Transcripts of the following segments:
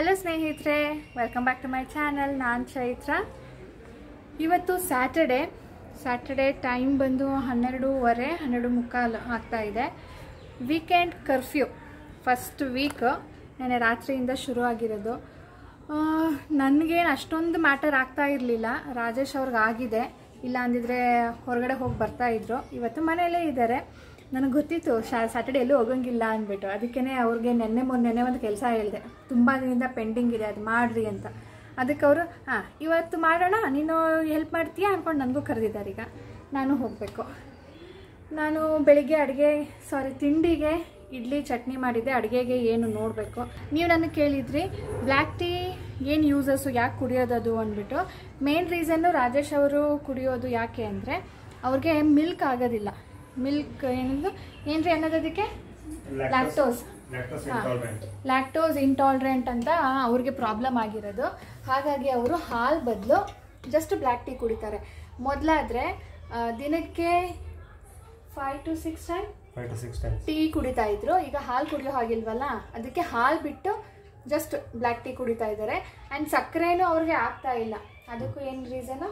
Hello ಸ್ನೇಹಿತರೆ welcome back to my channel ನಾನು ಚೈತ್ರ ಇವತ್ತು ಸ್ಯಾಟರ್ಡೆ ಸ್ಯಾಟರ್ಡೆ ಟೈಮ್ ಬಂದು ಹನ್ನೆರಡೂವರೆ ಹನ್ನೆರಡು ಮುಕ್ಕಾಲು ಆಗ್ತಾ ಇದೆ ವೀಕೆಂಡ್ ಕರ್ಫ್ಯೂ ಫಸ್ಟ್ ವೀಕ್ ನೆನೆ ರಾತ್ರಿಯಿಂದ ಶುರು ಆಗಿರೋದು ನನಗೇನು ಅಷ್ಟೊಂದು ಮ್ಯಾಟರ್ ಆಗ್ತಾ ಇರಲಿಲ್ಲ ರಾಜೇಶ್ ಅವ್ರಿಗೆ ಆಗಿದೆ ಇಲ್ಲ ಅಂದಿದ್ರೆ ಹೊರಗಡೆ ಹೋಗಿ ಬರ್ತಾ ಇದ್ರು ಇವತ್ತು ಮನೆಯಲ್ಲೇ ಇದ್ದಾರೆ ನನಗೆ ಗೊತ್ತಿತ್ತು ಶಾ ಸ್ಯಾಟರ್ಡೆ ಎಲ್ಲೂ ಹೋಗಂಗಿಲ್ಲ ಅಂದ್ಬಿಟ್ಟು ಅದಕ್ಕೇ ಅವ್ರಿಗೆ ನೆನ್ನೆ ಮೊನ್ನೆನೆ ಒಂದು ಕೆಲಸ ಹೇಳಿದೆ ತುಂಬ ದಿನದಿಂದ ಪೆಂಡಿಂಗ್ ಇದೆ ಅದು ಮಾಡಿರಿ ಅಂತ ಅದಕ್ಕೆ ಅವರು ಹಾಂ ಇವತ್ತು ಮಾಡೋಣ ನೀನು ಹೆಲ್ಪ್ ಮಾಡ್ತೀಯಾ ಅಂದ್ಕೊಂಡು ನನಗೂ ಕರೆದಿದ್ದಾರೆ ಈಗ ನಾನು ಹೋಗಬೇಕು ನಾನು ಬೆಳಿಗ್ಗೆ ಅಡುಗೆ ಸಾರಿ ತಿಂಡಿಗೆ ಇಡ್ಲಿ ಚಟ್ನಿ ಮಾಡಿದ್ದೆ ಅಡುಗೆಗೆ ಏನು ನೋಡಬೇಕು ನೀವು ನನಗೆ ಕೇಳಿದ್ರಿ ಬ್ಲ್ಯಾಕ್ ಟೀ ಏನು ಯೂಸಸ್ಸು ಯಾಕೆ ಕುಡಿಯೋದದು ಅಂದ್ಬಿಟ್ಟು ಮೇನ್ ರೀಸನ್ನು ರಾಜೇಶ್ ಅವರು ಕುಡಿಯೋದು ಯಾಕೆ ಅಂದರೆ ಅವ್ರಿಗೆ ಮಿಲ್ಕ್ ಆಗೋದಿಲ್ಲ ಮಿಲ್ಕ್ ಏನಿದು ಏನ್ರಿ ಅನ್ನೋದಕ್ಕೆ lactose lactose intolerant lactose intolerant ಅಂತ ಅವ್ರಿಗೆ ಪ್ರಾಬ್ಲಮ್ ಆಗಿರೋದು ಹಾಗಾಗಿ ಅವರು ಹಾಲು ಬದಲು ಜಸ್ಟ್ ಬ್ಲ್ಯಾಕ್ ಟೀ ಕುಡಿತಾರೆ ಮೊದಲಾದರೆ ದಿನಕ್ಕೆ five to six time five to six times tea ಕುಡಿತಾ ಇದ್ರು ಈಗ ಹಾಲು ಕುಡಿಯೋ ಹಾಗಿಲ್ವಲ್ಲ ಅದಕ್ಕೆ ಹಾಲು ಬಿಟ್ಟು ಜಸ್ಟ್ ಬ್ಲ್ಯಾಕ್ ಟೀ ಕುಡಿತಾ ಇದ್ದಾರೆ ಆ್ಯಂಡ್ ಸಕ್ಕರೆನೂ ಅವ್ರಿಗೆ ಆಗ್ತಾ ಇಲ್ಲ ಅದಕ್ಕೂ ಏನು ರೀಸನು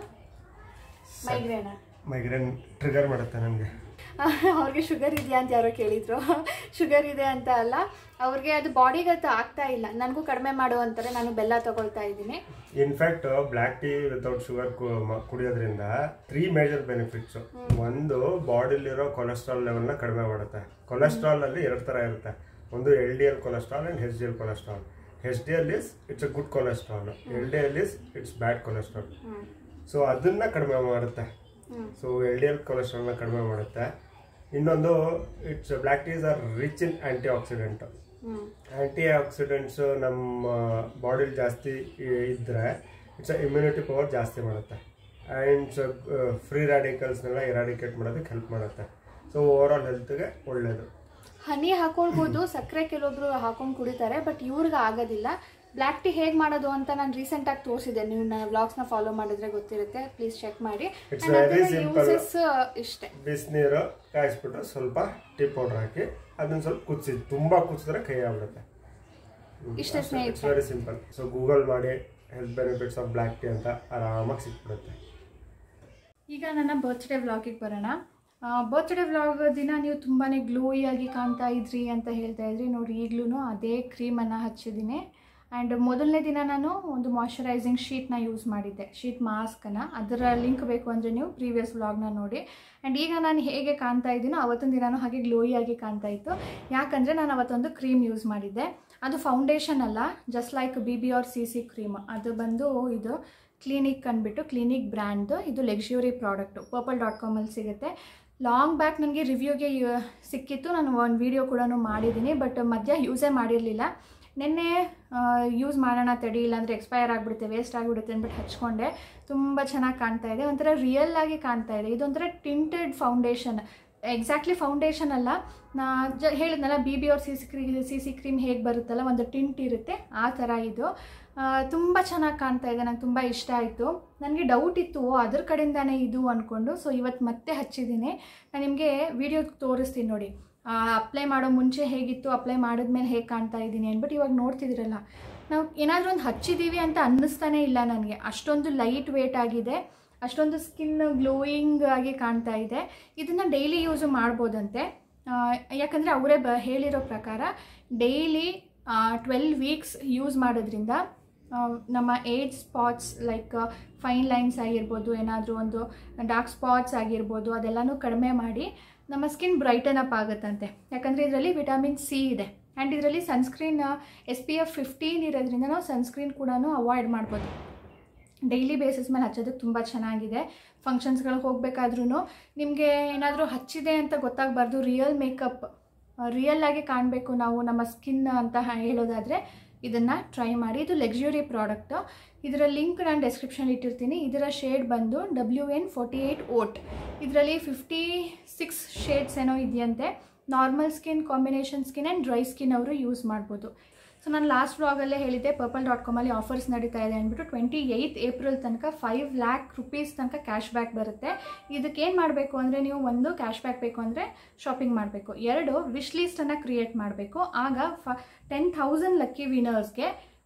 ಮೈಗ್ರೇನ ಮೈಗ್ರೇನ್ ಟ್ರಿಗರ್ ಮಾಡುತ್ತೆ ನನಗೆ ಅವ್ರಿಗೆ ಶುಗರ್ ಇದೆಯಾ ಅಂತ ಯಾರೋ ಕೇಳಿದ್ರು ಶುಗರ್ ಇದೆ ಅಂತ ಅಲ್ಲ ಅವ್ರಿಗೆ ಅದು ಬಾಡಿಗೆ ಅದು ಆಗ್ತಾ ಇಲ್ಲ ನನಗೂ ಕಡಿಮೆ ಮಾಡು ಅಂತಾರೆ ನಾನು ಬೆಲ್ಲ ತಗೊಳ್ತಾ ಇದ್ದೀನಿ in fact black tea without sugar ಕುಡಿಯೋದ್ರಿಂದ ತ್ರೀ ಮೇಜರ್ ಬೆನಿಫಿಟ್ಸ್ ಒಂದು ಬಾಡಿಲಿರೋ ಕೊಲೆಸ್ಟ್ರಾಲ್ ಲೆವೆಲ್ನ ಕಡಿಮೆ ಮಾಡುತ್ತೆ ಕೊಲೆಸ್ಟ್ರಾಲ್ ಅಲ್ಲಿ ಎರಡು ಥರ ಇರುತ್ತೆ ಒಂದು L D L cholesterol and H D L cholesterol H D L is it's a good cholesterol L D L is it's bad cholesterol so ಅದನ್ನ ಕಡಿಮೆ ಮಾಡುತ್ತೆ ಸೊ ಎಲ್ ಡಿ ಎಲ್ ಕೊಲೆಸ್ಟ್ರಾಲ್ನ ಕಡಿಮೆ ಮಾಡುತ್ತೆ ಇನ್ನೊಂದು it's black teas are rich in antioxidant antioxidants ನಮ್ಮ ಬಾಡಿಲಿ ಜಾಸ್ತಿ ಇ- ಇದ್ರೆ ಇಟ್ಸ್ ಇಮ್ಯುನಿಟಿ ಪವರ್ ಜಾಸ್ತಿ ಮಾಡುತ್ತೆ ಆ್ಯಂಡ್ ಫ್ರೀ ರ್ಯಾಡಿಕಲ್ಸ್ನೆಲ್ಲ ಇರಾಡಿಕೇಟ್ ಮಾಡೋದಕ್ಕೆ ಹೆಲ್ಪ್ ಮಾಡುತ್ತೆ ಸೊ ಓವರ್ ಆಲ್ ಹೆಲ್ತ್ಗೆ ಒಳ್ಳೆಯದು ಹನಿ ಹಾಕೊಳ್ಬೋದು ಸಕ್ಕರೆ ಕೆಲವೊಬ್ರು ಹಾಕೊಂಡು ಕುಡಿತಾರೆ ಬಟ್ ಇವ್ರಿಗೆ ಆಗೋದಿಲ್ಲ ಬ್ಲ್ಯಾಕ್ ಟೀ ಹೇಗೆ ಮಾಡೋದು ಅಂತ ನಾನು ರೀಸೆಂಟಾಗಿ ತೋರಿಸಿದೆ ನೀವು ನನ್ನ ವ್ಲಾಗ್ಸ್ನ ಫಾಲೋ ಮಾಡಿದ್ರೆ ಗೊತ್ತಿರುತ್ತೆ ಪ್ಲೀಸ್ ಚೆಕ್ ಮಾಡಿ It's And very ಅದರ simple. uses ಇಷ್ಟೇ ಬಿಸಿನೀರು ಕಾಯಿಸ್ಬಿಟ್ಟು ಸ್ವಲ್ಪ ಟೀ ಪೌಡರ್ ಹಾಕಿ ಅದನ್ನ ಸ್ವಲ್ಪ ಕುದಿಸಿ ತುಂಬ ಕುದಿಸಿದ್ರೆ ಕೈ ಆಗ್ಬಿಡುತ್ತೆ ಇಷ್ಟೇ ಇಟ್ಸ್ ಸ್ನೇಹಿತರೆ ವೆರಿ ಸಿಂಪಲ್ ಸೊ ಗೂಗಲ್ ಮಾಡಿ health benefits of black tea ಅಂತ ಆರಾಮಾಗಿ ಸಿಕ್ಬಿಡುತ್ತೆ ಈಗ ನನ್ನ ಬರ್ತ್ಡೇ ವ್ಲಾಗಿಗೆ ಬರೋಣ ಬರ್ತ್ಡೇ ವ್ಲಾಗ್ ದಿನ ನೀವು ತುಂಬಾ ಗ್ಲೋಯಿಯಾಗಿ ಕಾಣ್ತಾ ಇದ್ರಿ ಅಂತ ಹೇಳ್ತಾ ಇದ್ರಿ ನೋಡಿ ಈಗಲೂ ಅದೇ ಕ್ರೀಮನ್ನು ಹಚ್ಚಿದ್ದೀನಿ ಆ್ಯಂಡ್ ಮೊದಲನೇ ದಿನ ನಾನು ಒಂದು ಮಾಯ್ಶ್ಚರೈಸಿಂಗ್ ಶೀಟ್ನ ಯೂಸ್ ಮಾಡಿದ್ದೆ ಶೀಟ್ ಮಾಸ್ಕನ್ನು ಅದರ ಲಿಂಕ್ ಬೇಕು ಅಂದರೆ ನೀವು ಪ್ರೀವಿಯಸ್ ವ್ಲಾಗ್ನ ನೋಡಿ ಆ್ಯಂಡ್ ಈಗ ನಾನು ಹೇಗೆ ಕಾಣ್ತಾ ಇದ್ದೀನೋ ಅವತ್ತೊಂದು ದಿನಾನು ಹಾಗೆ ಗ್ಲೋಯಿಯಾಗಿ ಕಾಣ್ತಾ ಇತ್ತು ಯಾಕಂದರೆ ನಾನು ಅವತ್ತೊಂದು ಕ್ರೀಮ್ ಯೂಸ್ ಮಾಡಿದ್ದೆ ಅದು ಫೌಂಡೇಶನ್ ಅಲ್ಲ just like B B or C C cream ಅದು ಬಂದು ಇದು ಕ್ಲಿನಿಕ್ ಅಂದ್ಬಿಟ್ಟು ಕ್ಲಿನಿಕ್ ಬ್ರ್ಯಾಂಡ್ದು ಇದು ಲೆಗ್ಶ್ಯೂರಿ ಪ್ರಾಡಕ್ಟು ಪರ್ಪಲ್ ಡಾಟ್ ಕಾಮಲ್ಲಿ ಸಿಗುತ್ತೆ ಲಾಂಗ್ ಬ್ಯಾಕ್ ನನಗೆ ರಿವ್ಯೂಗೆ ಸಿಕ್ಕಿತ್ತು ನಾನು ಒಂದು ವಿಡಿಯೋ ಕೂಡ ಮಾಡಿದ್ದೀನಿ ಬಟ್ ಮಧ್ಯ ಯೂಸೇ ಮಾಡಿರಲಿಲ್ಲ ನಿನ್ನೆ ಯೂಸ್ ಮಾಡೋಣ ತಡಿ ಇಲ್ಲಾಂದರೆ ಎಕ್ಸ್ಪೈರ್ ಆಗಿಬಿಡುತ್ತೆ ವೇಸ್ಟ್ ಆಗಿಬಿಡುತ್ತೆ ಅಂದ್ಬಿಟ್ಟು ಹಚ್ಕೊಂಡೆ ತುಂಬ ಚೆನ್ನಾಗಿ ಕಾಣ್ತಾ ಇದೆ ಒಂಥರ ರಿಯಲ್ ಆಗಿ ಕಾಣ್ತಾ ಇದೆ ಇದೊಂಥರ ಟಿಂಟೆಡ್ ಫೌಂಡೇಶನ್ ಎಕ್ಸಾಕ್ಟ್ಲಿ ಫೌಂಡೇಶನ್ ಅಲ್ಲ ನಾ ಜ ಹೇಳಿದ್ನಲ್ಲ ಬಿ ಬಿ ಅವ್ರ C C cream C C cream ಹೇಗೆ ಬರುತ್ತಲ್ಲ ಒಂದು ಟಿಂಟ್ ಇರುತ್ತೆ ಆ ಥರ ಇದು ತುಂಬ ಚೆನ್ನಾಗಿ ಕಾಣ್ತಾ ಇದೆ ನಂಗೆ ತುಂಬ ಇಷ್ಟ ಆಯಿತು ನನಗೆ ಡೌಟ್ ಇತ್ತು ಓ, ಅದ್ರ ಕಡೆಯಿಂದಾನೇ ಇದು ಅಂದ್ಕೊಂಡು ಸೊ ಇವತ್ತು ಮತ್ತೆ ಹಚ್ಚಿದ್ದೀನಿ ನಾನು ನಿಮಗೆ ವಿಡಿಯೋ ತೋರಿಸ್ತೀನಿ ನೋಡಿ ಅಪ್ಲೈ ಮಾಡೋ ಮುಂಚೆ ಹೇಗಿತ್ತು ಅಪ್ಲೈ ಮಾಡಿದ್ಮೇಲೆ ಹೇಗೆ ಕಾಣ್ತಾ ಇದ್ದೀನಿ ಅಂದ್ಬಿಟ್ಟು ಇವಾಗ ನೋಡ್ತಿದ್ದೀರಲ್ಲ ನಾವು ಏನಾದರೂ ಒಂದು ಹಚ್ಚಿದ್ದೀವಿ ಅಂತ ಅನ್ನಿಸ್ತಾನೇ ಇಲ್ಲ ನನಗೆ ಅಷ್ಟೊಂದು ಲೈಟ್ ವೇಟ್ ಆಗಿದೆ ಅಷ್ಟೊಂದು ಸ್ಕಿನ್ ಗ್ಲೋಯಿಂಗ್ ಆಗಿ ಕಾಣ್ತಾ ಇದೆ ಇದನ್ನು ಡೈಲಿ ಯೂಸು ಮಾಡ್ಬೋದಂತೆ ಆ, ಯಾಕಂದರೆ ಅವರೇ ಬ ಹೇಳಿರೋ ಪ್ರಕಾರ ಡೈಲಿ ಟ್ವೆಲ್ ವೀಕ್ಸ್ ಯೂಸ್ ಮಾಡೋದ್ರಿಂದ ಆ, ನಮ್ಮ age spots like fine lines ಆಗಿರ್ಬೋದು ಏನಾದರೂ ಒಂದು ಡಾರ್ಕ್ ಸ್ಪಾಟ್ಸ್ ಆಗಿರ್ಬೋದು ಅದೆಲ್ಲನೂ ಕಡಿಮೆ ಮಾಡಿ ನಮ್ಮ ಸ್ಕಿನ್ ಬ್ರೈಟನ್ ಅಪ್ ಆಗುತ್ತಂತೆ ಯಾಕಂದರೆ ಇದರಲ್ಲಿ ವಿಟಮಿನ್ ಸಿ ಇದೆ ಆ್ಯಂಡ್ ಇದರಲ್ಲಿ sunscreen S P F fifteen ಇರೋದ್ರಿಂದ ನಾವು ಸನ್ಸ್ಕ್ರೀನ್ ಕೂಡ ಅವಾಯ್ಡ್ ಮಾಡ್ಬೋದು ಡೈಲಿ ಬೇಸಿಸ್ ಮೇಲೆ ಹಚ್ಚೋದಕ್ಕೆ ತುಂಬ ಚೆನ್ನಾಗಿದೆ ಫಂಕ್ಷನ್ಸ್ಗಳಿಗೆ ಹೋಗಬೇಕಾದ್ರೂ ನಿಮಗೆ ಏನಾದರೂ ಹಚ್ಚಿದೆ ಅಂತ ಗೊತ್ತಾಗಬಾರ್ದು ರಿಯಲ್ ಮೇಕಪ್ ರಿಯಲ್ ಆಗಿ ಕಾಣಬೇಕು ನಾವು ನಮ್ಮ ಸ್ಕಿನ್ ಅಂತ ಹ- ಹೇಳೋದಾದರೆ ಇದನ್ನು ಟ್ರೈ ಮಾಡಿ ಇದು ಲಕ್ಸುರಿ ಪ್ರಾಡಕ್ಟ್ ಇದರ ಲಿಂಕ್ ನಾನು ಡೆಸ್ಕ್ರಿಪ್ಷನ್ ಇಟ್ಟಿರ್ತೀನಿ ಇದರ ಶೇಡ್ ಬಂದು W N forty eight oat ಇದರಲ್ಲಿ ಫಿಫ್ಟಿ ಸಿಕ್ಸ್ ಶೇಡ್ಸ್ ಏನೋ ಇದೆಯಂತೆ normal skin combination skin and dry skin ಅವರು ಯೂಸ್ ಮಾಡ್ಬೋದು ಸೊ ನಾನು ಲಾಸ್ಟ್ ವ್ಲಾಗಲ್ಲೇ ಹೇಳಿದ್ದೆ ಪರ್ಪಲ್ ಡಾಟ್ ಕಾಮಲ್ಲಿ ಆಫರ್ಸ್ ನಡೀತಾ ಇದೆ ಅಂದ್ಬಿಟ್ಟು ಟ್ವೆಂಟಿ ಏಯ್ತ್ ಏಪ್ರಿಲ್ ತನಕ ಫೈವ್ ಲ್ಯಾಕ್ ರುಪೀಸ್ ತನಕ ಕ್ಯಾಶ್ ಬ್ಯಾಕ್ ಬರುತ್ತೆ ಇದಕ್ಕೆ ಏನು ಮಾಡಬೇಕು ಅಂದರೆ ನೀವು ಒಂದು ಕ್ಯಾಶ್ ಬ್ಯಾಕ್ ಬೇಕು ಅಂದರೆ ಶಾಪಿಂಗ್ ಮಾಡಬೇಕು ಎರಡು ವಿಶ್ ಲೀಸ್ಟನ್ನು ಕ್ರಿಯೇಟ್ ಮಾಡಬೇಕು ಆಗ ಫ ಟೆನ್ ಥೌಸಂಡ್ ಲಕ್ಕಿ ವಿನರ್ಸ್ಗೆ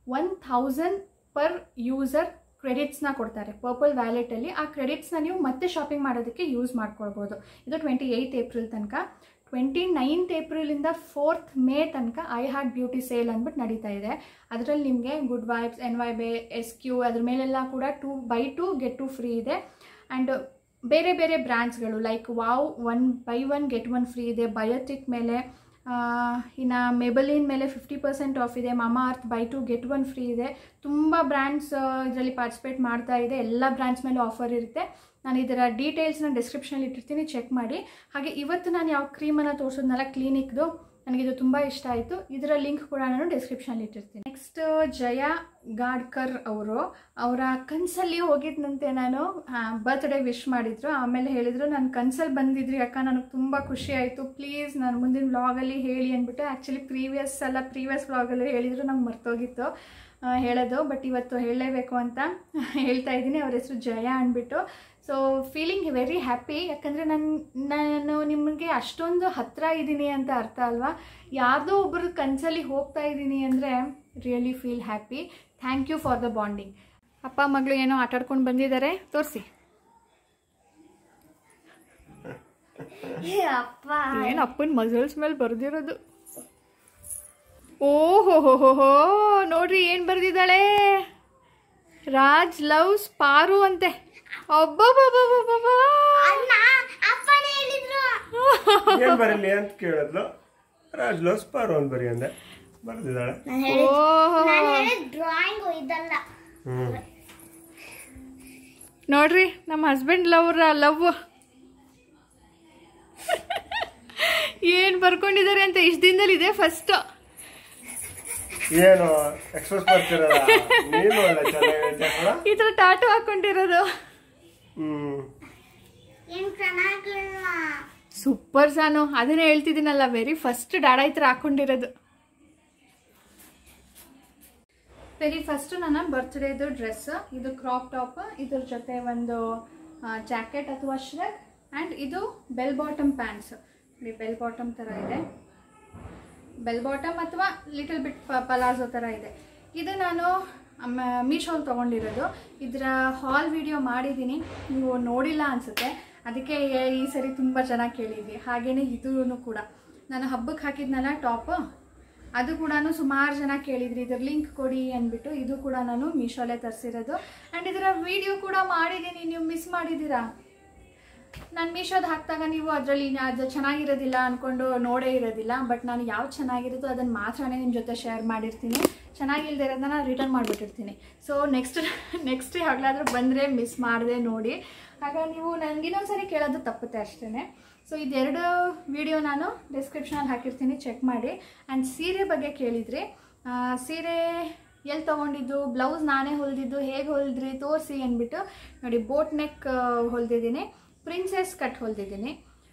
ಒನ್ ಥೌಸಂಡ್ ಪರ್ ಯೂಸರ್ ಕ್ರೆಡಿಟ್ಸ್ನ ಕೊಡ್ತಾರೆ ಪರ್ಪಲ್ ವ್ಯಾಲೆಟಲ್ಲಿ ಆ ಕ್ರೆಡಿಟ್ಸ್ನ ನೀವು ಮತ್ತೆ ಶಾಪಿಂಗ್ ಮಾಡೋದಕ್ಕೆ ಯೂಸ್ ಮಾಡ್ಕೊಳ್ಬೋದು ಇದು ಟ್ವೆಂಟಿ ಏಯ್ತ್ ಏಪ್ರಿಲ್ ತನಕ ಟ್ವೆಂಟಿ ನೈನ್ತ್ ಏಪ್ರಿಲಿಂದ ಫೋರ್ತ್ ಮೇ ತನಕ ಐ ಹಾರ್ಟ್ ಬ್ಯೂಟಿ ಸೇಲ್ ಅಂದ್ಬಿಟ್ಟು ನಡೀತಾ ಇದೆ ಅದರಲ್ಲಿ ನಿಮಗೆ good vibes N Y bae S Q ಅದ್ರ ಮೇಲೆಲ್ಲ ಕೂಡ two buy two get two free ಇದೆ ಆ್ಯಂಡ್ ಬೇರೆ ಬೇರೆ ಬ್ರ್ಯಾಂಡ್ಸ್ಗಳು like wow one buy one get one free ಇದೆ ಬಯೋಟಿಕ್ ಮೇಲೆ ಇನ್ನು ಮೆಬಲಿನ್ ಮೇಲೆ ಫಿಫ್ಟಿ ಪರ್ಸೆಂಟ್ ಆಫ್ ಇದೆ Mamaearth buy two get one free ಇದೆ ತುಂಬ ಬ್ರ್ಯಾಂಡ್ಸ್ ಇದರಲ್ಲಿ ಪಾರ್ಟಿಸಿಪೇಟ್ ಮಾಡ್ತಾ ಇದೆ ಎಲ್ಲ ಬ್ರ್ಯಾಂಡ್ಸ್ ಮೇಲೆ ಆಫರ್ ಇರುತ್ತೆ ನಾನು ಇದರ ಡೀಟೇಲ್ಸ್ನ ಡಿಸ್ಕ್ರಿಪ್ಷನಲ್ಲಿ ಇಟ್ಟಿರ್ತೀನಿ ಚೆಕ್ ಮಾಡಿ ಹಾಗೆ ಇವತ್ತು ನಾನು ಯಾವ ಕ್ರೀಮನ್ನು ತೋರಿಸೋದ್ನಲ್ಲ ಕ್ಲಿನಿಕ್ದು ನನಗಿದು ತುಂಬ ಇಷ್ಟ ಆಯಿತು ಇದರ ಲಿಂಕ್ ಕೂಡ ನಾನು ಡಿಸ್ಕ್ರಿಪ್ಷನಲ್ಲಿ ಇಟ್ಟಿರ್ತೀನಿ ನೆಕ್ಸ್ಟ್ ಜಯ ಗಾಡ್ಕರ್ ಅವರು ಅವರ ಕನಸಲ್ಲಿ ಹೋಗಿದ್ನಂತೆ ನಾನು ಬರ್ತ್ಡೇ ವಿಶ್ ಮಾಡಿದ್ರು ಆಮೇಲೆ ಹೇಳಿದರು ನಾನು ಕನಸಲ್ಲಿ ಬಂದಿದ್ರಿ ಅಕ್ಕ ನನಗೆ ತುಂಬ ಖುಷಿ ಆಯಿತು ಪ್ಲೀಸ್ ನಾನು ಮುಂದಿನ ವ್ಲಾಗಲ್ಲಿ ಹೇಳಿ ಅಂದ್ಬಿಟ್ಟು ಆ್ಯಕ್ಚುಲಿ ಪ್ರೀವಿಯಸ್ ಅಲ್ಲ ಪ್ರೀವಿಯಸ್ ವ್ಲಾಗಲ್ಲೂ ಹೇಳಿದರು ನಂಗೆ ಮರ್ತೋಗಿತ್ತು ಆ, ಹೇಳೋದು ಬಟ್ ಇವತ್ತು ಹೇಳಲೇಬೇಕು ಅಂತ ಹೇಳ್ತಾ ಇದ್ದೀನಿ ಅವ್ರ ಹೆಸರು ಜಯ ಅಂದ್ಬಿಟ್ಟು ಸೊ ಫೀಲಿಂಗ್ ವೆರಿ ಹ್ಯಾಪಿ ಯಾಕಂದರೆ ನನ್ನ ನಾನು ನಿಮಗೆ ಅಷ್ಟೊಂದು ಹತ್ತಿರ ಇದ್ದೀನಿ ಅಂತ ಅರ್ಥ ಅಲ್ವಾ ಯಾರ್ದೋ ಒಬ್ಬರು ಕನಸಲ್ಲಿ ಹೋಗ್ತಾ ಇದ್ದೀನಿ ಅಂದರೆ really feel happy thank you for the bonding ಅಪ್ಪ ಮಗಳು ಏನೋ ಆಟಾಡ್ಕೊಂಡು ಬಂದಿದ್ದಾರೆ ತೋರಿಸಿ ಅಪ್ಪ ಏನು ಅಪ್ಪನ ಮಸಲ್ಸ್ ಮೇಲೆ ಬರ್ದಿರೋದು ಓಹೋ ಹೋ ಹೋ ಹೋ ನೋಡ್ರಿ ಏನು ಬರ್ದಿದ್ದಾಳೆ ರಾಜ್ ಲವ್ಸ್ ಪಾರು ಅಂತೆ ಒಬ್ಬೊಬ್ಬೊಬ್ಬೊಬ್ಬೊಬ್ಬ ಅಣ್ಣ ಅಪ್ಪನೇ ಹೇಳಿದ್ರು ಏನ್ ಬರಲಿ ಅಂತ ಕೇಳಿದ್ಲು ರಾಜ್ಲೋ ಸ್ಪಾರು ಅಂತ ಬರಿ ಅಂದೆ ಬರ್ದಿದ್ದಾಳೆ ಓಹೋ ನಾನು ಹೇಳಿದ ಡ್ರಾಯಿಂಗ್ ಇದಲ್ಲ ಹ್ಮ್ ನೋಡ್ರಿ ನಮ್ಮ ಹಸ್ಬೆಂಡ್ ಲವ್ರ ಲವ್ ಏನು ಬರ್ಕೊಂಡಿದ್ದಾರೆ ಅಂತ ಇಷ್ಟು ದಿನದಲ್ಲಿ ಇದೆ ಫಸ್ಟ್ ಏನು ಎಕ್ಸ್ಪ್ರೆಸ್ ಮಾಡ್ತಿರಲ್ಲ ನೀನು ಒಳ್ಳೆ ಚೆನ್ನಾಗಿ ಹೇಳ್ತೀಯಲ್ಲ? ಈ ಥರ ಟಾಟು ಹಾಕೊಂಡಿರೋದು ಹ್ಮ್ ಏನ್ ಚೆನ್ನಾಗಿಲ್ಲ ಸೂಪರ್ ಸಾನು ಅದನ್ನೇ ಹೇಳ್ತಿದ್ದೀನಲ್ಲ ವೆರಿ ಫಸ್ಟ್ ಡಾಡಾ ಈ ಥರ ಹಾಕೊಂಡಿರೋದು ವೆರಿ ಫಸ್ಟ್ ನನ್ನ ಬರ್ತ್ಡೇದು ಡ್ರೆಸ್ ಇದು ಕ್ರಾಪ್ ಟಾಪ್ ಇದ್ರ ಜೊತೆ ಒಂದು ಜಾಕೆಟ್ ಅಥವಾ ಶ್ರಗ್ ಆ್ಯಂಡ್ ಇದು bell bottom pants bell bottom ಥರ ಇದೆ ಬೆಲ್ ಬಾಟಮ್ ಅಥವಾ ಲಿಟಲ್ ಬಿಟ್ ಪಲಾಜೋ ಥರ ಇದೆ ಇದು ನಾನು ಮೀಶೋಲ್ಲಿ ತೊಗೊಂಡಿರೋದು ಇದರ ಹಾಲ್ ವಿಡಿಯೋ ಮಾಡಿದ್ದೀನಿ ನೀವು ನೋಡಿಲ್ಲ ಅನಿಸುತ್ತೆ ಅದಕ್ಕೆ ಈ ಸರಿ ತುಂಬ ಚೆನ್ನಾಗಿ ಕೇಳಿದ್ವಿ ಹಾಗೆಯೇ ಇದೂ ಕೂಡ ನಾನು ಹಬ್ಬಕ್ಕೆ ಹಾಕಿದ್ನಲ್ಲ ಟಾಪ್ ಅದು ಕೂಡ ಸುಮಾರು ಜನ ಕೇಳಿದ್ರಿ ಇದ್ರ ಲಿಂಕ್ ಕೊಡಿ ಅಂದ್ಬಿಟ್ಟು ಇದು ಕೂಡ ನಾನು ಮೀಶೋಲ್ಲೇ ತರಿಸಿರೋದು ಆ್ಯಂಡ್ ಇದರ ವಿಡಿಯೋ ಕೂಡ ಮಾಡಿದ್ದೀನಿ ನೀವು ಮಿಸ್ ಮಾಡಿದ್ದೀರಾ ನಾನು ಮೀಶೋದು ಹಾಕಿದಾಗ ನೀವು ಅದರಲ್ಲಿ ಅದು ಚೆನ್ನಾಗಿರೋದಿಲ್ಲ ಅಂದ್ಕೊಂಡು ನೋಡೇ ಇರೋದಿಲ್ಲ ಬಟ್ ನಾನು ಯಾವ್ದು ಚೆನ್ನಾಗಿರುತ್ತೋ ಅದನ್ನು ಮಾತ್ರನೇ ನಿಮ್ಮ ಜೊತೆ ಶೇರ್ ಮಾಡಿರ್ತೀನಿ ಚೆನ್ನಾಗಿಲ್ದೇ ಇರೋದನ್ನ ನಾನು ರಿಟರ್ನ್ ಮಾಡಿಬಿಟ್ಟಿರ್ತೀನಿ ಸೊ ನೆಕ್ಸ್ಟ್ ನೆಕ್ಸ್ಟ್ ಯಾವಾಗಲಾದ್ರೂ ಬಂದರೆ ಮಿಸ್ ಮಾಡದೆ ನೋಡಿ ಆಗ ನೀವು ನನಗಿನ್ನೊಂದ್ಸರಿ ಕೇಳೋದು ತಪ್ಪುತ್ತೆ ಅಷ್ಟೇ ಸೊ ಇದೆರಡು ವಿಡಿಯೋ ನಾನು ಡಿಸ್ಕ್ರಿಪ್ಷನಲ್ಲಿ ಹಾಕಿರ್ತೀನಿ ಚೆಕ್ ಮಾಡಿ ಆ್ಯಂಡ್ ಸೀರೆ ಬಗ್ಗೆ ಕೇಳಿದ್ರಿ ಆ, ಸೀರೆ ಎಲ್ಲಿ ತೊಗೊಂಡಿದ್ದು ಬ್ಲೌಸ್ ನಾನೇ ಹೊಲಿದಿದ್ದು ಹೇಗೆ ಹೊಲಿದ್ರಿ ತೋರಿಸಿ ಅಂದ್ಬಿಟ್ಟು ನೋಡಿ ಬೋಟ್ ನೆಕ್ ಹೊಲಿದಿದ್ದೀನಿ ಪ್ರಿನ್ಸೆಸ್ ಕಟ್ ಹೊಲಿದಿದ್ದೀನಿ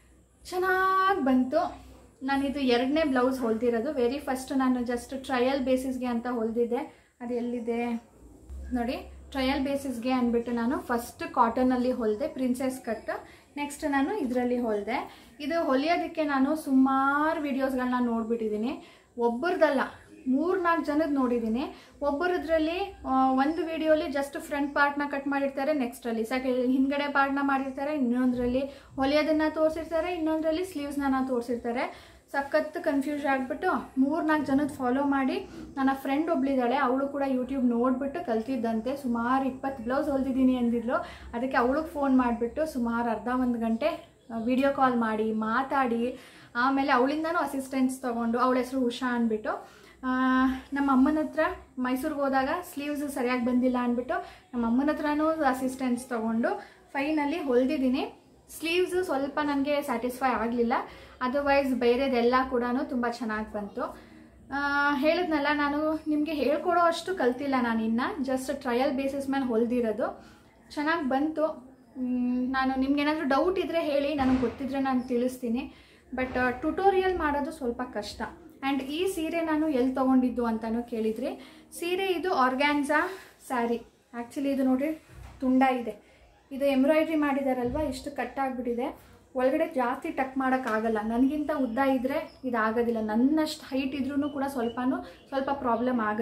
ಚೆನ್ನಾಗಿ ಬಂತು ನಾನಿದು ಎರಡನೇ ಬ್ಲೌಸ್ ಹೊಲ್ದಿರೋದು ವೆರಿ ಫಸ್ಟ್ ನಾನು ಜಸ್ಟ್ ಟ್ರಯಲ್ ಬೇಸಿಸ್ಗೆ ಅಂತ ಹೊಲ್ದಿದ್ದೆ ಅದು ಎಲ್ಲಿದೆ ನೋಡಿ ಟ್ರಯಲ್ ಬೇಸಿಸ್ಗೆ ಅಂದ್ಬಿಟ್ಟು ನಾನು ಫಸ್ಟ್ ಕಾಟನಲ್ಲಿ ಹೊಲಿದೆ ಪ್ರಿನ್ಸೆಸ್ ಕಟ್ ನೆಕ್ಸ್ಟ್ ನಾನು ಇದರಲ್ಲಿ ಹೊಲಿದೆ ಇದು ಹೊಲಿಯೋದಕ್ಕೆ ನಾನು ಸುಮಾರು ವೀಡಿಯೋಸ್ಗಳನ್ನ ನೋಡಿಬಿಟ್ಟಿದ್ದೀನಿ ಒಬ್ಬರದಲ್ಲ ಮೂರು ನಾಲ್ಕು ಜನದ ನೋಡಿದ್ದೀನಿ ಒಬ್ಬರದ್ರಲ್ಲಿ ಒಂದು ವಿಡಿಯೋಲಿ ಜಸ್ಟ್ ಫ್ರಂಟ್ ಪಾರ್ಟ್ನ ಕಟ್ ಮಾಡಿರ್ತಾರೆ ನೆಕ್ಸ್ಟಲ್ಲಿ ಸೆಕೆ ಹಿಂದ್ಗಡೆ ಪಾರ್ಟ್ನ ಮಾಡಿರ್ತಾರೆ ಇನ್ನೊಂದರಲ್ಲಿ ಹೊಲಿಯೋದನ್ನು ತೋರಿಸಿರ್ತಾರೆ ಇನ್ನೊಂದರಲ್ಲಿ ಸ್ಲೀವ್ಸ್ನ ತೋರಿಸಿರ್ತಾರೆ ಸಖತ್ ಕನ್ಫ್ಯೂಸ್ ಆಗಿಬಿಟ್ಟು ಮೂರು ನಾಲ್ಕು ಜನದ ಫಾಲೋ ಮಾಡಿ ನನ್ನ ಫ್ರೆಂಡ್ ಒಬ್ಳಿದ್ದಾಳೆ ಅವಳು ಕೂಡ ಯೂಟ್ಯೂಬ್ ನೋಡಿಬಿಟ್ಟು ಕಲ್ತಿದ್ದಂತೆ ಸುಮಾರು ಇಪ್ಪತ್ತು ಬ್ಲೌಸ್ ಹೊಲ್ದಿದ್ದೀನಿ ಅಂದಿದ್ಲು ಅದಕ್ಕೆ ಅವಳಿಗೆ ಫೋನ್ ಮಾಡಿಬಿಟ್ಟು ಸುಮಾರು ಅರ್ಧ ಒಂದು ಗಂಟೆ ವಿಡಿಯೋ ಕಾಲ್ ಮಾಡಿ ಮಾತಾಡಿ ಆಮೇಲೆ ಅವಳಿಂದನೂ ಅಸಿಸ್ಟೆನ್ಸ್ ತೊಗೊಂಡು ಅವಳ ಹೆಸರು ಉಷಾ ಅಂದ್ಬಿಟ್ಟು ಆ, ನಮ್ಮ ಅಮ್ಮನ ಹತ್ರ ಮೈಸೂರಿಗೆ ಹೋದಾಗ ಸ್ಲೀವ್ಸ್ ಸರಿಯಾಗಿ ಬಂದಿಲ್ಲ ಅಂದ್ಬಿಟ್ಟು ನಮ್ಮ ಅಮ್ಮನ ಹತ್ರನೂ ಅಸಿಸ್ಟೆನ್ಸ್ ತೊಗೊಂಡು ಫೈನಲ್ಲಿ ಹೊಲ್ದಿದ್ದೀನಿ ಸ್ಲೀವ್ಸ್ ಸ್ವಲ್ಪ ನನಗೆ ಸ್ಯಾಟಿಸ್ಫೈ ಆಗಲಿಲ್ಲ ಅದರ್ವೈಸ್ ಬೇರೆದೆಲ್ಲ ಕೂಡ ತುಂಬ ಚೆನ್ನಾಗಿ ಬಂತು ಆ, ಹೇಳಿದ್ನಲ್ಲ ನಾನು ನಿಮಗೆ ಹೇಳ್ಕೊಡೋ ಅಷ್ಟು ಕಲ್ತಿಲ್ಲ ನಾನು ಇನ್ನು ಜಸ್ಟ್ ಟ್ರಯಲ್ ಬೇಸಿಸ್ ಮೇಲೆ ಹೊಲ್ದಿರೋದು ಚೆನ್ನಾಗಿ ಬಂತು ಮ್, ನಾನು ನಿಮ್ಗೇನಾದರೂ ಡೌಟ್ ಇದ್ದರೆ ಹೇಳಿ ನನಗೆ ಗೊತ್ತಿದ್ರೆ ನಾನು ತಿಳಿಸ್ತೀನಿ ಬಟ್ ಟ್ಯುಟೋರಿಯಲ್ ಮಾಡೋದು ಸ್ವಲ್ಪ ಕಷ್ಟ ಆ್ಯಂಡ್ ಈ ಸೀರೆ ನಾನು ಎಲ್ಲಿ ತೊಗೊಂಡಿದ್ದು ಅಂತಲೂ ಕೇಳಿದ್ರಿ ಸೀರೆ ಇದು ಆರ್ಗ್ಯಾನ್ಸಾ ಸ್ಯಾರಿ ಆ್ಯಕ್ಚುಲಿ ಇದು ನೋಡಿರಿ ತುಂಡ ಇದೆ ಇದು ಎಂಬ್ರಾಯ್ಡ್ರಿ ಮಾಡಿದಾರಲ್ವ ಇಷ್ಟು ಕಟ್ ಆಗಿಬಿಟ್ಟಿದೆ ಒಳಗಡೆ ಜಾಸ್ತಿ ಟಕ್ ಮಾಡೋಕ್ಕಾಗಲ್ಲ ನನಗಿಂತ ಉದ್ದ ಇದ್ದರೆ ಇದಾಗೋದಿಲ್ಲ ನನ್ನಷ್ಟು ಹೈಟ್ ಇದ್ರೂ ಕೂಡ ಸ್ವಲ್ಪನೂ ಸ್ವಲ್ಪ ಪ್ರಾಬ್ಲಮ್ ಆಗುತ್ತೆ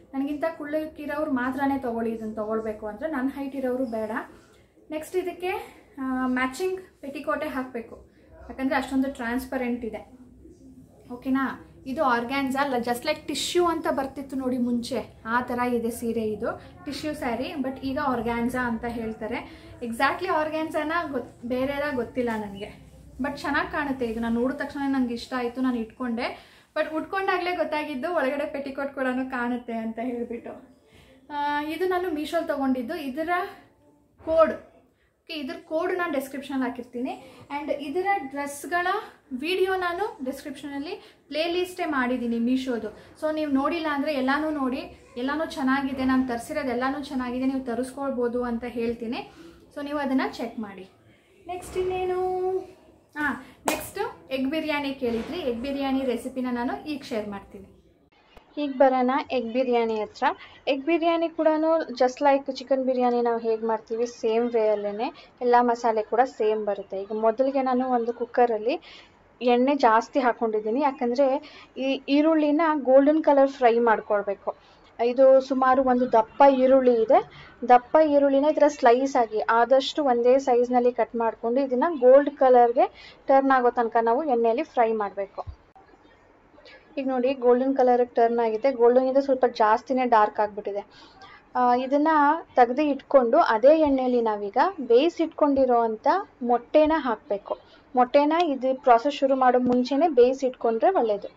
ನನಗಿಂತ ಕುಳ್ಳಕ್ಕಿರೋರು ಮಾತ್ರನೇ ತೊಗೊಳ್ಳಿ ಇದನ್ನು ತೊಗೊಳ್ಬೇಕು ಅಂದರೆ ನನ್ನ ಹೈಟ್ ಇರೋರು ಬೇಡ ನೆಕ್ಸ್ಟ್ ಇದಕ್ಕೆ ಮ್ಯಾಚಿಂಗ್ ಪೆಟಿಕೋಟೆ ಹಾಕಬೇಕು ಯಾಕಂದರೆ ಅಷ್ಟೊಂದು ಟ್ರಾನ್ಸ್ಪರೆಂಟ್ ಇದೆ ಓಕೆನಾ ಇದು ಆರ್ಗ್ಯಾನ್ಸಾ ಅಲ್ಲ ಜಸ್ಟ್ ಲೈಕ್ ಟಿಶ್ಯೂ ಅಂತ ಬರ್ತಿತ್ತು ನೋಡಿ ಮುಂಚೆ ಆ ಥರ ಇದೆ ಸೀರೆ ಇದು ಟಿಶ್ಯೂ ಸ್ಯಾರಿ ಬಟ್ ಈಗ ಆರ್ಗ್ಯಾನ್ಸಾ ಅಂತ ಹೇಳ್ತಾರೆ ಎಕ್ಸಾಕ್ಟ್ಲಿ ಆರ್ಗ್ಯಾನ್ಸಾನ ಗೊತ್ ಬೇರೆದ ಗೊತ್ತಿಲ್ಲ ನನಗೆ ಬಟ್ ಚೆನ್ನಾಗಿ ಕಾಣುತ್ತೆ ಇದು ನಾನು ನೋಡಿದ ತಕ್ಷಣ ನನಗೆ ಇಷ್ಟ ಆಯಿತು ನಾನು ಇಟ್ಕೊಂಡೆ ಬಟ್ ಉಟ್ಕೊಂಡಾಗಲೇ ಗೊತ್ತಾಗಿದ್ದು ಒಳಗಡೆ ಪೆಟಿಕೋಟ್ ಕೂಡ ಕಾಣುತ್ತೆ ಅಂತ ಹೇಳಿಬಿಟ್ಟು ಇದು ನಾನು ಮೀಶೋಲ್ ತೊಗೊಂಡಿದ್ದು ಇದರ ಕೋಡ್ ಓಕೆ ಇದ್ರ ಕೋಡ್ ನಾನು ಡಿಸ್ಕ್ರಿಪ್ಷನಲ್ಲಿ ಹಾಕಿರ್ತೀನಿ ಆ್ಯಂಡ್ ಇದರ ಡ್ರೆಸ್ಗಳ ವಿಡಿಯೋ ನಾನು ಡಿಸ್ಕ್ರಿಪ್ಷನಲ್ಲಿ ಪ್ಲೇ ಲಿಸ್ಟೇ ಮಾಡಿದ್ದೀನಿ ಮೀಶೋದು ಸೊ ನೀವು ನೋಡಿಲ್ಲ ಅಂದರೆ ಎಲ್ಲನೂ ನೋಡಿ ಎಲ್ಲನೂ ಚೆನ್ನಾಗಿದೆ ನಾನು ತರಿಸಿರೋದು ಎಲ್ಲನೂ ಚೆನ್ನಾಗಿದೆ ನೀವು ತರಿಸ್ಕೊಳ್ಬೋದು ಅಂತ ಹೇಳ್ತೀನಿ ಸೊ ನೀವು ಅದನ್ನು ಚೆಕ್ ಮಾಡಿ ನೆಕ್ಸ್ಟ್ ಇನ್ನೇನು ಹಾಂ ನೆಕ್ಸ್ಟು ಎಗ್ ಬಿರಿಯಾನಿ ಕೇಳಿದ್ರಿ ಎಗ್ ಬಿರಿಯಾನಿ ರೆಸಿಪಿನ ನಾನು ಈಗ ಶೇರ್ ಮಾಡ್ತೀನಿ ಈಗ ಬರೋಣ ಎಗ್ ಬಿರಿಯಾನಿ ಹತ್ರ ಎಗ್ ಬಿರಿಯಾನಿ ಕೂಡ ಜಸ್ಟ್ ಲೈಕ್ ಚಿಕನ್ ಬಿರಿಯಾನಿ ನಾವು ಹೇಗೆ ಮಾಡ್ತೀವಿ ಸೇಮ್ ವೇಯಲ್ಲೇ ಎಲ್ಲ ಮಸಾಲೆ ಕೂಡ ಸೇಮ್ ಬರುತ್ತೆ ಈಗ ಮೊದಲಿಗೆ ನಾನು ಒಂದು ಕುಕ್ಕರಲ್ಲಿ ಎಣ್ಣೆ ಜಾಸ್ತಿ ಹಾಕ್ಕೊಂಡಿದ್ದೀನಿ ಯಾಕಂದರೆ ಈ ಈರುಳ್ಳಿನ ಗೋಲ್ಡನ್ ಕಲರ್ ಫ್ರೈ ಮಾಡ್ಕೊಳ್ಬೇಕು ಇದು ಸುಮಾರು ಒಂದು ದಪ್ಪ ಈರುಳ್ಳಿ ಇದೆ ದಪ್ಪ ಈರುಳ್ಳಿನ ಈ ಥರ ಸ್ಲೈಸ್ ಆಗಿ ಆದಷ್ಟು ಒಂದೇ ಸೈಜ್ನಲ್ಲಿ ಕಟ್ ಮಾಡಿಕೊಂಡು ಇದನ್ನು ಗೋಲ್ಡ್ ಕಲರ್ಗೆ ಟರ್ನ್ ಆಗೋ ತನಕ ನಾವು ಎಣ್ಣೆಯಲ್ಲಿ ಫ್ರೈ ಮಾಡಬೇಕು ಈಗ ನೋಡಿ ಗೋಲ್ಡನ್ ಕಲರ್ಗೆ ಟರ್ನ್ ಆಗಿದೆ ಗೋಲ್ಡನ್ ಇದೆ ಸ್ವಲ್ಪ ಜಾಸ್ತಿನೇ ಡಾರ್ಕ್ ಆಗಿಬಿಟ್ಟಿದೆ ಇದನ್ನು ತೆಗೆದು ಇಟ್ಕೊಂಡು ಅದೇ ಎಣ್ಣೆಯಲ್ಲಿ ನಾವೀಗ ಬೇಯಿಸಿ ಇಟ್ಕೊಂಡಿರೋ ಅಂಥ ಮೊಟ್ಟೆನ ಹಾಕಬೇಕು ಮೊಟ್ಟೆನ ಇದು ಪ್ರಾಸೆಸ್ ಶುರು ಮಾಡೋ ಮುಂಚೆನೇ ಬೇಯಿಸಿ ಇಟ್ಕೊಂಡ್ರೆ ಒಳ್ಳೆಯದು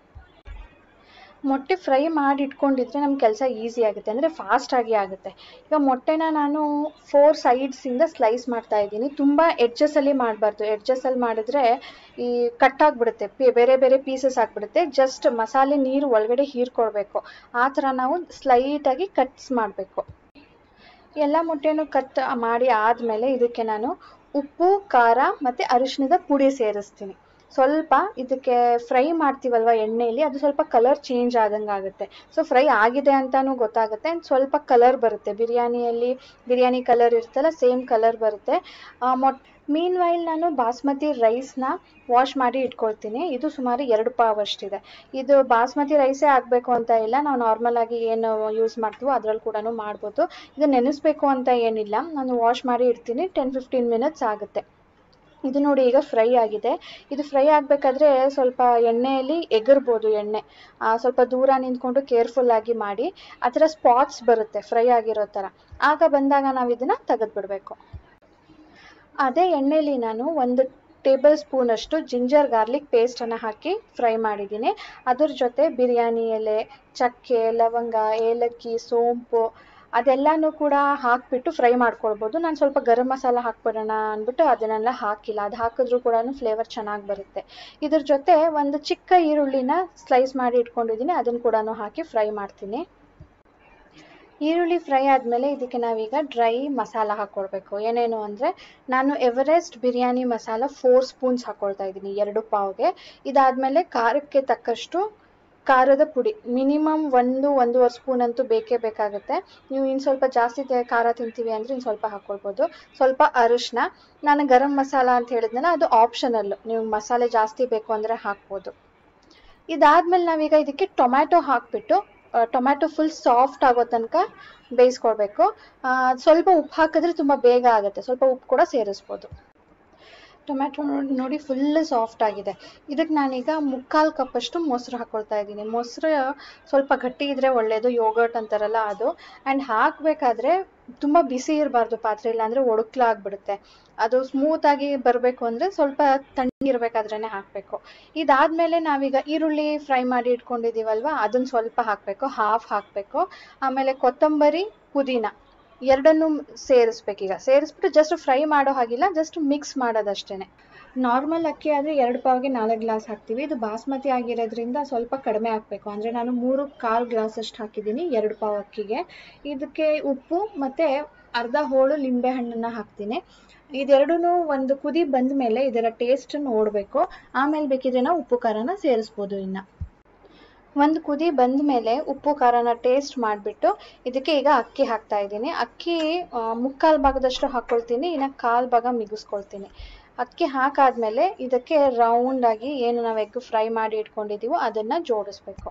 ಮೊಟ್ಟೆ ಫ್ರೈ ಮಾಡಿ ಇಟ್ಕೊಂಡಿದ್ರೆ ನಮ್ಮ ಕೆಲಸ ಈಸಿ ಆಗುತ್ತೆ ಅಂದರೆ ಫಾಸ್ಟಾಗಿ ಆಗುತ್ತೆ ಈಗ ಮೊಟ್ಟೆನ ನಾನು ಫೋರ್ ಸೈಡ್ಸಿಂದ ಸ್ಲೈಸ್ ಮಾಡ್ತಾ ಇದ್ದೀನಿ ತುಂಬ ಎಡ್ಜಸ್ಸಲ್ಲಿ ಮಾಡಬಾರ್ದು ಎಡ್ಜಸ್ಸಲ್ಲಿ ಮಾಡಿದ್ರೆ ಈ ಕಟ್ ಆಗಿಬಿಡುತ್ತೆ ಪಿ ಬೇರೆ ಬೇರೆ ಪೀಸಸ್ ಆಗಿಬಿಡುತ್ತೆ ಜಸ್ಟ್ ಮಸಾಲೆ ನೀರು ಒಳಗಡೆ ಹೀರ್ಕೊಳ್ಬೇಕು ಆ ಥರ ನಾವು ಸ್ಲೈಟಾಗಿ ಕಟ್ಸ್ ಮಾಡಬೇಕು ಎಲ್ಲ ಮೊಟ್ಟೆನೂ ಕಟ್ ಮಾಡಿ ಆದಮೇಲೆ ಇದಕ್ಕೆ ನಾನು ಉಪ್ಪು ಖಾರ ಮತ್ತು ಅರಿಶಿಣದ ಪುಡಿ ಸೇರಿಸ್ತೀನಿ ಸ್ವಲ್ಪ ಇದಕ್ಕೆ ಫ್ರೈ ಮಾಡ್ತೀವಲ್ವ ಎಣ್ಣೆಯಲ್ಲಿ ಅದು ಸ್ವಲ್ಪ ಕಲರ್ ಚೇಂಜ್ ಆದಂಗೆ ಆಗುತ್ತೆ ಸೊ ಫ್ರೈ ಆಗಿದೆ ಅಂತಲೂ ಗೊತ್ತಾಗುತ್ತೆ ಆ್ಯಂಡ್ ಸ್ವಲ್ಪ ಕಲರ್ ಬರುತ್ತೆ ಬಿರಿಯಾನಿಯಲ್ಲಿ ಬಿರಿಯಾನಿ ಕಲರ್ ಇರ್ತಲ್ಲ ಸೇಮ್ ಕಲರ್ ಬರುತ್ತೆ ಮೊಟ್ ಮೀನ್ ವೈಲ್ ನಾನು ಬಾಸ್ಮತಿ ರೈಸ್ನ ವಾಶ್ ಮಾಡಿ ಇಟ್ಕೊಳ್ತೀನಿ ಇದು ಸುಮಾರು ಎರಡು ಪಾವ್ ಅಷ್ಟಿದೆ ಇದು ಬಾಸ್ಮತಿ ರೈಸೇ ಆಗಬೇಕು ಅಂತ ಇಲ್ಲ ನಾವು ನಾರ್ಮಲ್ ಆಗಿ ಏನು ಯೂಸ್ ಮಾಡ್ತೀವೋ ಅದರಲ್ಲಿ ಕೂಡ ಮಾಡ್ಬೋದು ಇದು ನೆನೆಸ್ಬೇಕು ಅಂತ ಏನಿಲ್ಲ ನಾನು ವಾಶ್ ಮಾಡಿ ಇಡ್ತೀನಿ ಟೆನ್ ಫಿಫ್ಟೀನ್ ಮಿನಿಟ್ಸ್ ಆಗುತ್ತೆ ಇದು ನೋಡಿ ಈಗ ಫ್ರೈ ಆಗಿದೆ ಇದು ಫ್ರೈ ಆಗಬೇಕಾದ್ರೆ ಸ್ವಲ್ಪ ಎಣ್ಣೆಯಲ್ಲಿ ಎಗರ್ಬೋದು ಎಣ್ಣೆ ಸ್ವಲ್ಪ ದೂರ ನಿಂತ್ಕೊಂಡು ಕೇರ್ಫುಲ್ಲಾಗಿ ಮಾಡಿ ಆ ಥರ ಸ್ಪಾಟ್ಸ್ ಬರುತ್ತೆ ಫ್ರೈ ಆಗಿರೋ ಥರ ಆಗ ಬಂದಾಗ ನಾವು ಇದನ್ನು ತೆಗೆದುಬಿಡಬೇಕು ಅದೇ ಎಣ್ಣೆಯಲ್ಲಿ ನಾನು ಒಂದು ಟೇಬಲ್ ಸ್ಪೂನಷ್ಟು ಜಿಂಜರ್ ಗಾರ್ಲಿಕ್ ಪೇಸ್ಟನ್ನು ಹಾಕಿ ಫ್ರೈ ಮಾಡಿದ್ದೀನಿ ಅದ್ರ ಜೊತೆ ಬಿರಿಯಾನಿ ಎಲೆ ಚಕ್ಕೆ ಲವಂಗ ಏಲಕ್ಕಿ ಸೋಂಪು ಅದೆಲ್ಲನೂ ಕೂಡ ಹಾಕಿಬಿಟ್ಟು ಫ್ರೈ ಮಾಡ್ಕೊಳ್ಬೋದು ನಾನು ಸ್ವಲ್ಪ ಗರಂ ಮಸಾಲ ಹಾಕ್ಬಿಡೋಣ ಅಂದ್ಬಿಟ್ಟು ಅದನ್ನೆಲ್ಲ ಹಾಕಿಲ್ಲ ಅದು ಹಾಕಿದ್ರೂ ಕೂಡ ಫ್ಲೇವರ್ ಚೆನ್ನಾಗಿ ಬರುತ್ತೆ ಇದ್ರ ಜೊತೆ ಒಂದು ಚಿಕ್ಕ ಈರುಳ್ಳಿನ ಸ್ಲೈಸ್ ಮಾಡಿ ಇಟ್ಕೊಂಡಿದ್ದೀನಿ ಅದನ್ನು ಕೂಡ ಹಾಕಿ ಫ್ರೈ ಮಾಡ್ತೀನಿ ಈರುಳ್ಳಿ ಫ್ರೈ ಆದಮೇಲೆ ಇದಕ್ಕೆ ನಾವೀಗ ಡ್ರೈ ಮಸಾಲ ಹಾಕ್ಕೊಳ್ಬೇಕು ಏನೇನು ಅಂದರೆ ನಾನು Everest biryani masala four spoons ಹಾಕ್ಕೊಳ್ತಾ ಇದ್ದೀನಿ ಎರಡು ಪಾವ್ಗೆ ಇದಾದಮೇಲೆ ಖಾರಕ್ಕೆ ತಕ್ಕಷ್ಟು ಖಾರದ ಪುಡಿ ಮಿನಿಮಮ್ ಒಂದು ಒಂದೂವರೆ ಸ್ಪೂನ್ ಅಂತೂ ಬೇಕೇ ಬೇಕಾಗುತ್ತೆ ನೀವು ಇನ್ನು ಸ್ವಲ್ಪ ಜಾಸ್ತಿ ಖಾರ ತಿಂತೀವಿ ಅಂದರೆ ಇನ್ನು ಸ್ವಲ್ಪ ಹಾಕ್ಕೊಳ್ಬೋದು ಸ್ವಲ್ಪ ಅರಿಶಿನ ನಾನು ಗರಂ ಮಸಾಲ ಅಂತ ಹೇಳಿದ್ನಲ್ಲ ಅದು ಆಪ್ಷನಲ್ಲು ನೀವು ಮಸಾಲೆ ಜಾಸ್ತಿ ಬೇಕು ಅಂದರೆ ಹಾಕ್ಬೋದು ಇದಾದ್ಮೇಲೆ ನಾವೀಗ ಇದಕ್ಕೆ ಟೊಮ್ಯಾಟೊ ಹಾಕ್ಬಿಟ್ಟು ಟೊಮ್ಯಾಟೊ ಫುಲ್ ಸಾಫ್ಟ್ ಆಗೋ ತನಕ ಬೇಯಿಸ್ಕೊಳ್ಬೇಕು ಸ್ವಲ್ಪ ಉಪ್ಪು ಹಾಕಿದ್ರೆ ತುಂಬ ಬೇಗ ಆಗುತ್ತೆ ಸ್ವಲ್ಪ ಉಪ್ಪು ಕೂಡ ಸೇರಿಸ್ಬೋದು ಟೊಮ್ಯಾಟೊ ನೋಡಿ ನೋಡಿ ಫುಲ್ ಸಾಫ್ಟ್ ಆಗಿದೆ ಇದಕ್ಕೆ ನಾನೀಗ ಮುಕ್ಕಾಲು ಕಪ್ಪಷ್ಟು ಮೊಸರು ಹಾಕ್ಕೊಳ್ತಾ ಇದ್ದೀನಿ ಮೊಸರು ಸ್ವಲ್ಪ ಗಟ್ಟಿ ಇದ್ದರೆ ಒಳ್ಳೆಯದು ಯೋಗರ್ಟ್ ಅಂತಾರಲ್ಲ ಅದು ಆ್ಯಂಡ್ ಹಾಕಬೇಕಾದ್ರೆ ತುಂಬ ಬಿಸಿ ಇರಬಾರ್ದು ಪಾತ್ರೆ ಇಲ್ಲಾಂದರೆ ಒಡಕ್ಲಾಗ್ಬಿಡುತ್ತೆ ಅದು ಸ್ಮೂತಾಗಿ ಬರಬೇಕು ಅಂದರೆ ಸ್ವಲ್ಪ ತಣ್ಣಗಿರ್ಬೇಕಾದ್ರೇ ಹಾಕಬೇಕು ಇದಾದಮೇಲೆ ನಾವೀಗ ಈರುಳ್ಳಿ ಫ್ರೈ ಮಾಡಿ ಇಟ್ಕೊಂಡಿದ್ದೀವಲ್ವ ಅದನ್ನು ಸ್ವಲ್ಪ ಹಾಕಬೇಕು ಹಾಫ್ ಹಾಕಬೇಕು ಆಮೇಲೆ ಕೊತ್ತಂಬರಿ ಪುದೀನ ಎರಡನ್ನೂ ಸೇರಿಸ್ಬೇಕೀಗ ಸೇರಿಸ್ಬಿಟ್ಟು ಜಸ್ಟ್ ಫ್ರೈ ಮಾಡೋ ಹಾಗಿಲ್ಲ ಜಸ್ಟ್ ಮಿಕ್ಸ್ ಮಾಡೋದಷ್ಟೇ ನಾರ್ಮಲ್ ಅಕ್ಕಿ ಆದರೆ ಎರಡು ಪಾವ್ಗೆ ನಾಲ್ಕು ಗ್ಲಾಸ್ ಹಾಕ್ತೀವಿ ಇದು ಬಾಸ್ಮತಿ ಆಗಿರೋದ್ರಿಂದ ಸ್ವಲ್ಪ ಕಡಿಮೆ ಹಾಕಬೇಕು ಅಂದರೆ ನಾನು ಮೂರು ಕಾಲು ಗ್ಲಾಸ್ ಅಷ್ಟು ಹಾಕಿದ್ದೀನಿ ಎರಡು ಪಾವ್ ಅಕ್ಕಿಗೆ ಇದಕ್ಕೆ ಉಪ್ಪು ಮತ್ತು ಅರ್ಧ ಹೋಳು ಲಿಂಬೆ ಹಣ್ಣನ್ನು ಹಾಕ್ತೀನಿ ಇದೆರಡೂ ಒಂದು ಕುದಿ ಬಂದ ಮೇಲೆ ಇದರ ಟೇಸ್ಟ್ ನೋಡಬೇಕು ಆಮೇಲೆ ಬೇಕಿದ್ರೆ ನಾವು ಉಪ್ಪು ಖಾರನ ಸೇರಿಸ್ಬೋದು ಇನ್ನು ಒಂದು ಕುದಿ ಬಂದ ಮೇಲೆ ಉಪ್ಪು ಖಾರನ ಟೇಸ್ಟ್ ಮಾಡಿಬಿಟ್ಟು ಇದಕ್ಕೆ ಈಗ ಅಕ್ಕಿ ಹಾಕ್ತಾ ಇದ್ದೀನಿ ಅಕ್ಕಿ ಮುಕ್ಕಾಲು ಭಾಗದಷ್ಟು ಹಾಕ್ಕೊಳ್ತೀನಿ ಇನ್ನು ಕಾಲು ಭಾಗ ಮಿಗಿಸ್ಕೊಳ್ತೀನಿ ಅಕ್ಕಿ ಹಾಕಾದ್ಮೇಲೆ ಇದಕ್ಕೆ ರೌಂಡಾಗಿ ಏನು ನಾವು ಎಗ್ ಫ್ರೈ ಮಾಡಿ ಇಟ್ಕೊಂಡಿದ್ದೀವೋ ಅದನ್ನು ಜೋಡಿಸ್ಬೇಕು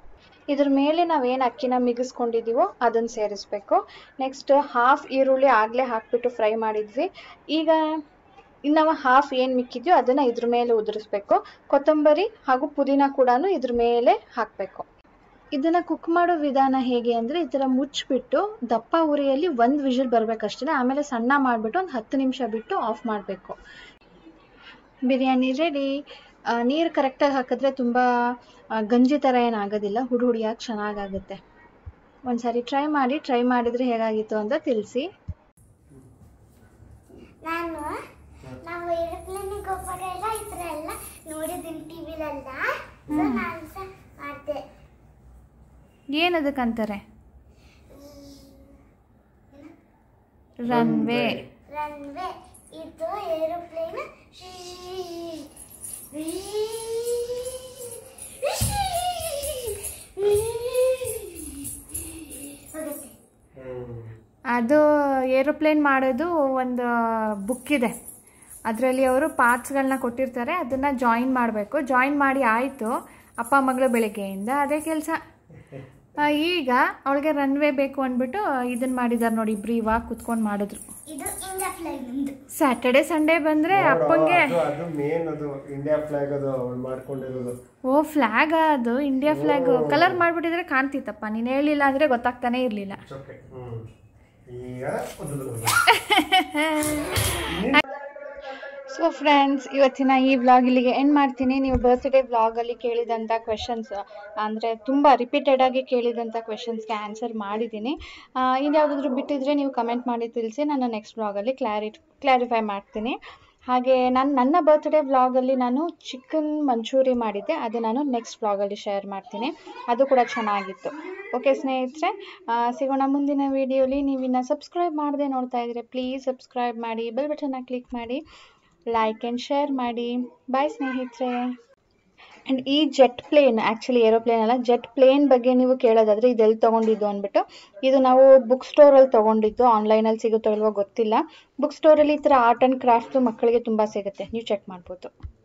ಇದ್ರ ಮೇಲೆ ನಾವೇನು ಅಕ್ಕಿನ ಮಿಗಿಸ್ಕೊಂಡಿದ್ದೀವೋ ಅದನ್ನು ಸೇರಿಸ್ಬೇಕು ನೆಕ್ಸ್ಟ್ ಹಾಫ್ ಈರುಳ್ಳಿ ಆಗಲೇ ಹಾಕ್ಬಿಟ್ಟು ಫ್ರೈ ಮಾಡಿದ್ವಿ ಈಗ ಇನ್ನು ನಾವು ಹಾಫ್ ಏನು ಮಿಕ್ಕಿದ್ಯೋ ಅದನ್ನು ಇದ್ರ ಮೇಲೆ ಉದುರಿಸ್ಬೇಕು ಕೊತ್ತಂಬರಿ ಹಾಗೂ ಪುದೀನ ಕೂಡ ಇದ್ರ ಮೇಲೆ ಹಾಕಬೇಕು ಇದನ್ನು ಕುಕ್ ಮಾಡೋ ವಿಧಾನ ಹೇಗೆ ಅಂದರೆ ಈ ಥರ ಮುಚ್ಚಿಬಿಟ್ಟು ದಪ್ಪ ಉರಿಯಲ್ಲಿ ಒಂದು ವಿಷಲ್ ಬರಬೇಕಷ್ಟೇ ಆಮೇಲೆ ಸಣ್ಣ ಮಾಡಿಬಿಟ್ಟು ಒಂದು ಹತ್ತು ನಿಮಿಷ ಬಿಟ್ಟು ಆಫ್ ಮಾಡಬೇಕು ಬಿರಿಯಾನಿ ರೆಡಿ ನೀರು ಕರೆಕ್ಟಾಗಿ ಹಾಕಿದ್ರೆ ತುಂಬ ಆ, ಗಂಜಿ ಥರ ಏನಾಗೋದಿಲ್ಲ ಹುಡಿ ಹುಡಿಯಾಗಿ ಚೆನ್ನಾಗಾಗುತ್ತೆ ಒಂದ್ಸಾರಿ ಟ್ರೈ ಮಾಡಿ ಟ್ರೈ ಮಾಡಿದರೆ ಹೇಗಾಗಿತ್ತು ಅಂತ ತಿಳಿಸಿ ನಾನು ನಾವು ಏರೋಪ್ಲೇನಿಗೆ ಹೋಗುವಾಗ ಎಲ್ಲ ಈ ಥರ ಎಲ್ಲ ನೋಡಿದ್ದೀನಿ ಟಿವಿಲೆಲ್ಲ ಸೊ ನಾನು ಸಹ ಮಾಡಿದೆ ಏನದಕ್ಕಂತಾರೆ ರನ್ವೇ ರನ್ವೇ ಇದು ಏರೋಪ್ಲೇನ್ ಹೋಗುತ್ತೆ ಅದು ಏರೋಪ್ಲೇನ್ ಮಾಡೋದು ಒಂದು ಬುಕ್ ಇದೆ ಅದರಲ್ಲಿ ಅವರು ಪಾರ್ಟ್ಸ್ಗಳನ್ನ ಕೊಟ್ಟಿರ್ತಾರೆ ಅದನ್ನು ಜಾಯಿನ್ ಮಾಡಬೇಕು ಜಾಯಿನ್ ಮಾಡಿ ಆಯಿತು ಅಪ್ಪ ಮಗಳು ಬೆಳಗ್ಗೆಯಿಂದ ಅದೇ ಕೆಲಸ ಈಗ ಅವಳಿಗೆ ರನ್ವೇ ಬೇಕು ಅಂದ್ಬಿಟ್ಟು ಇದನ್ನು ಮಾಡಿದ್ದಾರೆ ನೋಡಿ ಇಬ್ರು ಇವಾಗ ಕುತ್ಕೊಂಡು ಮಾಡಿದ್ರು ಇದು ಇಂಡಿಯಾ ಫ್ಲೈಟ್ ನಮ್ದು ಸ್ಯಾಟರ್ಡೆ ಸಂಡೇ ಬಂದರೆ ಅಪ್ಪಂಗೆ ಅದು ಅದು ಮೇನ್ ಅದು ಇಂಡಿಯಾ ಫ್ಲಾಗ್ ಅದು ಅವ್ಳು ಮಾಡ್ಕೊಂಡಿರೋದು ಓ ಫ್ಲ್ಯಾಗ್ ಅದು ಇಂಡಿಯಾ ಫ್ಲ್ಯಾಗ್ ಕಲರ್ ಮಾಡಿಬಿಟ್ಟಿದ್ರೆ ಕಾಣ್ತಿತ್ತಪ್ಪ ನೀನು ಹೇಳಿಲ್ಲ ಅಂದರೆ ಗೊತ್ತಾಗ್ತಾನೆ ಇರಲಿಲ್ಲ ಓಕೆ ಹ್ಮ್ ಈಗ ಒಂದು ಸೊ ಫ್ರೆಂಡ್ಸ್ ಇವತ್ತಿನ ಈ ವ್ಲಾಗ್ ಇಲ್ಲಿಗೆ ಎಂಡ್ ಮಾಡ್ತೀನಿ ನೀವು ಬರ್ತ್ಡೇ ವ್ಲಾಗಲ್ಲಿ ಕೇಳಿದಂಥ ಕ್ವೆಶನ್ಸ್ ಅಂದರೆ ತುಂಬ ರಿಪೀಟೆಡ್ ಆಗಿ ಕೇಳಿದಂಥ ಕ್ವೆಶನ್ಸ್ಗೆ ಆನ್ಸರ್ ಮಾಡಿದ್ದೀನಿ ಇದು ಯಾವುದಾದ್ರೂ ಬಿಟ್ಟಿದ್ರೆ ನೀವು ಕಮೆಂಟ್ ಮಾಡಿ ತಿಳಿಸಿ ನಾನು ನೆಕ್ಸ್ಟ್ ವ್ಲಾಗಲ್ಲಿ ಕ್ಲಾರಿ ಕ್ಲಾರಿಫೈ ಮಾಡ್ತೀನಿ ಹಾಗೆ ನಾನು ನನ್ನ ಬರ್ತ್ಡೇ ವ್ಲಾಗಲ್ಲಿ ನಾನು ಚಿಕನ್ ಮಂಚೂರಿ ಮಾಡಿದ್ದೆ ಅದು ನಾನು ನೆಕ್ಸ್ಟ್ ವ್ಲಾಗಲ್ಲಿ ಶೇರ್ ಮಾಡ್ತೀನಿ ಅದು ಕೂಡ ಚೆನ್ನಾಗಿತ್ತು ಓಕೆ ಸ್ನೇಹಿತರೆ ಆ, ಸಿಗೋಣ ಮುಂದಿನ ವೀಡಿಯೋಲಿ ನೀವು ಇನ್ನು ಸಬ್ಸ್ಕ್ರೈಬ್ ಮಾಡದೆ ನೋಡ್ತಾ ಇದ್ರೆ ಪ್ಲೀಸ್ ಸಬ್ಸ್ಕ್ರೈಬ್ ಮಾಡಿ ಬೆಲ್ ಬಟನ್ನ ಕ್ಲಿಕ್ ಮಾಡಿ ಲೈಕ್ ಆ್ಯಂಡ್ ಶೇರ್ ಮಾಡಿ ಬಾಯ್ ಸ್ನೇಹಿತರೆ ಆ್ಯಂಡ್ ಈ ಜೆಟ್ ಪ್ಲೇನ್ ಆ್ಯಕ್ಚುಲಿ ಏರೋಪ್ಲೇನ್ ಅಲ್ಲ ಜೆಟ್ ಪ್ಲೇನ್ ಬಗ್ಗೆ ನೀವು ಕೇಳೋದಾದರೆ ಇದೆಲ್ಲಿ ತೊಗೊಂಡಿದ್ದು ಅಂದ್ಬಿಟ್ಟು ಇದು ನಾವು ಬುಕ್ ಸ್ಟೋರಲ್ಲಿ ತೊಗೊಂಡಿದ್ದು ಆನ್ಲೈನಲ್ಲಿ ಸಿಗುತ್ತೋ ಇಲ್ವೋ ಗೊತ್ತಿಲ್ಲ ಬುಕ್ ಸ್ಟೋರಲ್ಲಿ ಈ ಥರ ಆರ್ಟ್ ಆ್ಯಂಡ್ ಕ್ರಾಫ್ಟು ಮಕ್ಕಳಿಗೆ ತುಂಬ ಸಿಗುತ್ತೆ ನೀವು ಚೆಕ್ ಮಾಡ್ಬೋದು